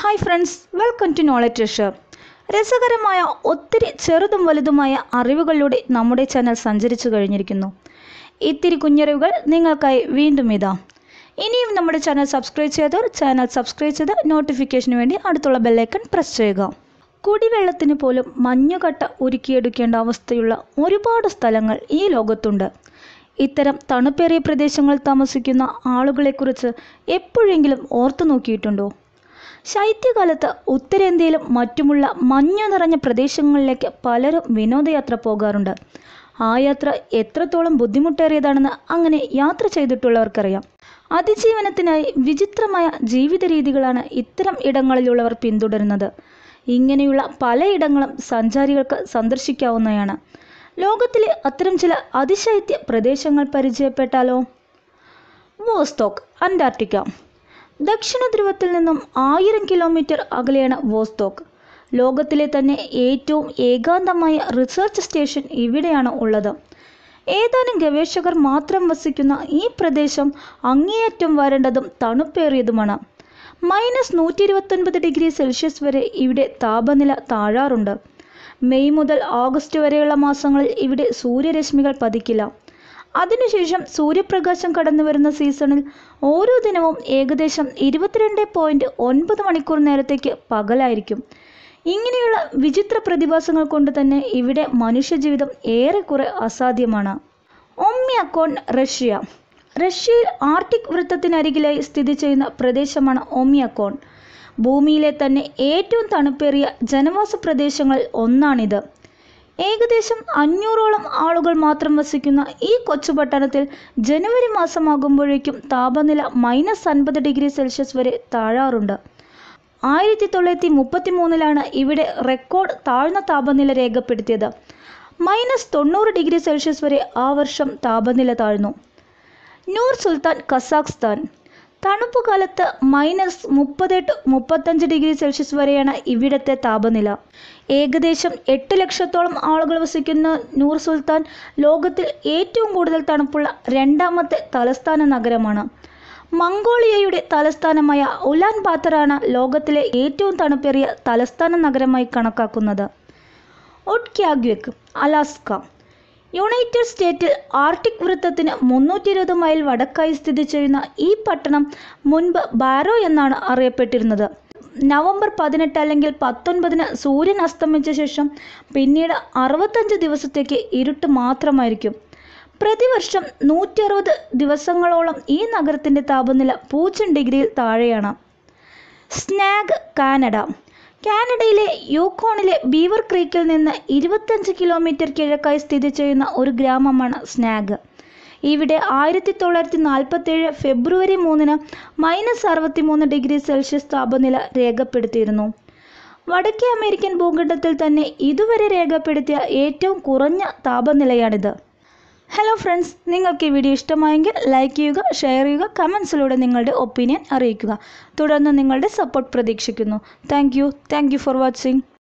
hi friends welcome to knowledge treasure രസകരമായ ഒത്തിരി ചെറുതും വലുതുമായ അറിവുകളിലൂടെ നമ്മുടെ ചാനൽ സഞ്ചരിച്ചു കഴിഞ്ഞിരിക്കുന്നു ഇത്തിരി കുഞ്ഞറിവുകൾ നിങ്ങൾക്കായി വീണ്ടും ഇതാ ഇനിയും നമ്മുടെ ചാനൽ സബ്സ്ക്രൈബ് ചെയ്തവർ ചാനൽ സബ്സ്ക്രൈബ് ചെയ്ത് നോട്ടിഫിക്കേഷന് വേണ്ടി അടുത്തുള്ള ബെല്ലൈക്കൺ പ്രസ് ചെയ്യുക കുടിവെള്ളത്തിന് പോലും മഞ്ഞുകട്ട ഒരുക്കിയെടുക്കേണ്ട അവസ്ഥയുള്ള ഒരുപാട് സ്ഥലങ്ങൾ ഈ ലോകത്തുണ്ട് ഇത്തരം തണുപ്പേറിയ പ്രദേശങ്ങളിൽ താമസിക്കുന്ന ആളുകളെക്കുറിച്ച് എപ്പോഴെങ്കിലും ഓർത്തു നോക്കിയിട്ടുണ്ടോ ശൈത്യകാലത്ത് ഉത്തരേന്ത്യയിലും മറ്റുമുള്ള മഞ്ഞു നിറഞ്ഞ പ്രദേശങ്ങളിലേക്ക് പലരും വിനോദയാത്ര പോകാറുണ്ട് ആ യാത്ര എത്രത്തോളം ബുദ്ധിമുട്ടേറിയതാണെന്ന് അങ്ങനെ യാത്ര ചെയ്തിട്ടുള്ളവർക്കറിയാം അതിജീവനത്തിനായി വിചിത്രമായ ജീവിത രീതികളാണ് ഇത്തരം ഇടങ്ങളിലുള്ളവർ പിന്തുടരുന്നത് ഇങ്ങനെയുള്ള പലയിടങ്ങളും സഞ്ചാരികൾക്ക് സന്ദർശിക്കാവുന്നതാണ് ലോകത്തിലെ അത്തരം ചില അതിശൈത്യ പ്രദേശങ്ങൾ പരിചയപ്പെട്ടാലോ വോസ്തോക്ക് അന്റാർട്ടിക്ക ദക്ഷിണ ധ്രുവത്തിൽ നിന്നും ആയിരം കിലോമീറ്റർ അകലെയാണ് വോസ്തോക്ക് ലോകത്തിലെ തന്നെ ഏറ്റവും ഏകാന്തമായ റിസർച്ച് സ്റ്റേഷൻ ഇവിടെയാണ് ഉള്ളത് ഏതാനും ഗവേഷകർ മാത്രം വസിക്കുന്ന ഈ പ്രദേശം അങ്ങേയറ്റം വരേണ്ടതും തണുപ്പേറിയതുമാണ് മൈനസ് നൂറ്റി ഇരുപത്തൊൻപത് ഡിഗ്രി സെൽഷ്യസ് വരെ ഇവിടെ താപനില താഴാറുണ്ട് മെയ് മുതൽ ഓഗസ്റ്റ് വരെയുള്ള മാസങ്ങളിൽ ഇവിടെ സൂര്യരശ്മികൾ പതിക്കില്ല അതിനുശേഷം സൂര്യപ്രകാശം കടന്നു വരുന്ന സീസണിൽ ഓരോ ദിനവും ഏകദേശം ഇരുപത്തിരണ്ട് പോയിൻറ്റ് ഒൻപത് മണിക്കൂർ നേരത്തേക്ക് പകലായിരിക്കും ഇങ്ങനെയുള്ള വിചിത്ര പ്രതിഭാസങ്ങൾ കൊണ്ട് തന്നെ ഇവിടെ മനുഷ്യജീവിതം ഏറെക്കുറെ അസാധ്യമാണ് ഒമ്യാക്കോൺ റഷ്യ റഷ്യയിൽ ആർട്ടിക് വൃത്തത്തിനരികിലായി സ്ഥിതി ചെയ്യുന്ന പ്രദേശമാണ് ഒമിയക്കോൺ ഭൂമിയിലെ തന്നെ ഏറ്റവും തണുപ്പേറിയ ജനവാസ പ്രദേശങ്ങളിൽ ഒന്നാണിത് ഏകദേശം അഞ്ഞൂറോളം ആളുകൾ മാത്രം വസിക്കുന്ന ഈ കൊച്ചു പട്ടണത്തിൽ ജനുവരി മാസമാകുമ്പോഴേക്കും താപനില മൈനസ് അൻപത് ഡിഗ്രി സെൽഷ്യസ് വരെ താഴാറുണ്ട് ആയിരത്തി തൊള്ളായിരത്തി മുപ്പത്തി മൂന്നിലാണ് ഇവിടെ റെക്കോർഡ് താഴ്ന്ന താപനില രേഖപ്പെടുത്തിയത് മൈനസ് തൊണ്ണൂറ് ഡിഗ്രി സെൽഷ്യസ് വരെ ആ വർഷം താപനില താഴ്ന്നു നൂർ സുൽത്താൻ കസാഖ്സ്ഥാൻ തണുപ്പ് കാലത്ത് മൈനസ് മുപ്പത്തെട്ട് മുപ്പത്തഞ്ച് ഡിഗ്രി സെൽഷ്യസ് വരെയാണ് ഇവിടുത്തെ താപനില ഏകദേശം എട്ട് ലക്ഷത്തോളം ആളുകൾ വസിക്കുന്ന നൂർ സുൽത്താൻ ലോകത്തിൽ ഏറ്റവും കൂടുതൽ തണുപ്പുള്ള രണ്ടാമത്തെ തലസ്ഥാന നഗരമാണ് മംഗോളിയയുടെ തലസ്ഥാനമായ ഉലാൻ ബാത്തറാണ് ലോകത്തിലെ ഏറ്റവും തണുപ്പേറിയ തലസ്ഥാന നഗരമായി കണക്കാക്കുന്നത് ഒട്ക്യാഗ്വെക് അലാസ്ക യുണൈറ്റഡ് സ്റ്റേറ്റിൽ ആർട്ടിക് വൃത്തത്തിന് മുന്നൂറ്റി ഇരുപത് മൈൽ വടക്കായി സ്ഥിതി ചെയ്യുന്ന ഈ പട്ടണം മുൻപ് ബാരോ എന്നാണ് അറിയപ്പെട്ടിരുന്നത് നവംബർ പതിനെട്ട് അല്ലെങ്കിൽ പത്തൊൻപതിന് സൂര്യൻ അസ്തമിച്ച ശേഷം പിന്നീട് അറുപത്തഞ്ച് ദിവസത്തേക്ക് ഇരുട്ട് മാത്രമായിരിക്കും പ്രതിവർഷം നൂറ്റി അറുപത് ദിവസങ്ങളോളം ഈ നഗരത്തിൻ്റെ താപനില പൂജ്യം ഡിഗ്രിയിൽ താഴെയാണ് സ്നാഗ് കാനഡ കാനഡയിലെ യൂക്കോണിലെ ബീവർ ക്രീക്കിൽ നിന്ന് ഇരുപത്തഞ്ച് കിലോമീറ്റർ കിഴക്കായി സ്ഥിതി ചെയ്യുന്ന ഒരു ഗ്രാമമാണ് സ്നാഗ് ഇവിടെ ആയിരത്തി തൊള്ളായിരത്തി നാൽപ്പത്തേഴ് ഫെബ്രുവരി മൂന്നിന് മൈനസ് അറുപത്തി മൂന്ന് ഡിഗ്രി സെൽഷ്യസ് താപനില രേഖപ്പെടുത്തിയിരുന്നു വടക്കേ അമേരിക്കൻ ഭൂഖണ്ഡത്തിൽ തന്നെ ഇതുവരെ രേഖപ്പെടുത്തിയ ഏറ്റവും കുറഞ്ഞ താപനിലയാണിത് ഹലോ ഫ്രണ്ട്സ് നിങ്ങൾക്ക് ഈ വീഡിയോ ഇഷ്ടമായെങ്കിൽ ലൈക്ക് ചെയ്യുക ഷെയർ ചെയ്യുക കമൻസിലൂടെ നിങ്ങളുടെ ഒപ്പീനിയൻ അറിയിക്കുക തുടർന്ന് നിങ്ങളുടെ സപ്പോർട്ട് പ്രതീക്ഷിക്കുന്നു thank you thank you for watching